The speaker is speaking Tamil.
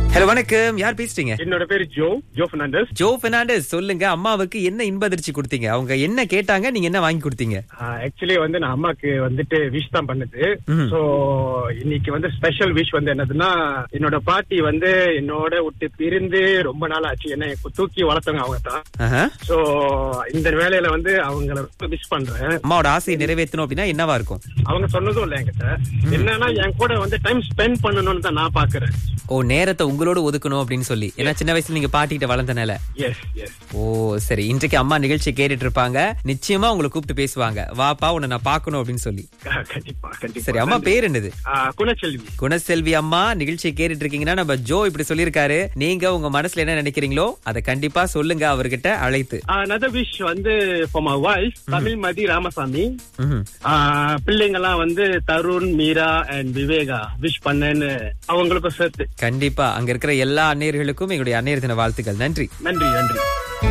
ஹலோ வணக்கம் யார் பேசுறீங்க என்னோட பேரு ஜோ ஜோ பெர்னாண்டஸ் ஜோ பெர்னாண்டஸ் சொல்லுங்க அம்மாவுக்கு என்ன இன்ப அதிர்ச்சி கொடுத்தீங்க அவங்க என்ன கேட்டாங்க நீங்க என்ன வாங்கி கொடுத்தீங்க ஆக்சுவலி வந்து நான் அம்மாக்கு வந்துட்டு விஷ் தான் பண்ணுது ம்ஹும். சோ இன்னைக்கு வந்து ஸ்பெஷல் விஷ் வந்து என்னதுன்னா என்னோட பாட்டி வந்து என்னோட விட்டு பிரிந்து ரொம்ப நாள் ஆச்சு என்ன தூக்கி வளர்த்தவங்க அவங்க தான் ஆஹா. சோ இந்த வேலையில வந்து அவங்கள ரொம்ப மிஸ் பண்றேன் அம்மாவோட ஆசையை நிறைவேற்றணும் அப்படின்னா என்னவா இருக்கும் அவங்க சொன்னதும் இல்ல என்கிட்ட என்னன்னா என் கூட வந்து டைம் ஸ்பெண்ட் பண்ணணும்னு தான் நான் பாக்குறேன் ஓ நேரத்தை உங்களோட ஒதுக்கணும் அப்படின்னு சொல்லி ஏன்னா சின்ன வயசுல நீங்க பாட்டிகிட்ட வளர்ந்தனால எஸ் எஸ் ஓ சரி இன்றைக்கு அம்மா நிகழ்ச்சி கேட்டுட்டு இருப்பாங்க நிச்சயமா உங்களை கூப்பிட்டு பேசுவாங்க வாப்பா உன்னை நான் பார்க்கணும் அப்படின்னு சொல்லி கண்டிப்பா கண்டிப்பா சரி அம்மா பேர் என்னது ஆ, குணச்செல்வி குணசெல்வி அம்மா நிகழ்ச்சியை கேட்டுட்டு இருக்கீங்கன்னா நம்ம ஜோ இப்படி சொல்லியிருக்காரு நீங்க உங்க மனசுல என்ன நினைக்கிறீங்களோ அதை கண்டிப்பா சொல்லுங்க அவர்கிட்ட அழைத்து another wish வந்து for my wife தமிழ் மதி ராமசாமி ம்ஹும். ஆஹ் பிள்ளைங்கெல்லாம் வந்து தருண் மீரா அண்ட் விவேகா விஷ் பண்ணேன்னு அவங்களுக்கும் சேர்த்து கண்டிப்பா அங்க இருக்கிற எல்லா அன்னையர்களுக்கும் எங்களுடைய அன்னையர் தின வாழ்த்துக்கள் நன்றி நன்றி நன்றி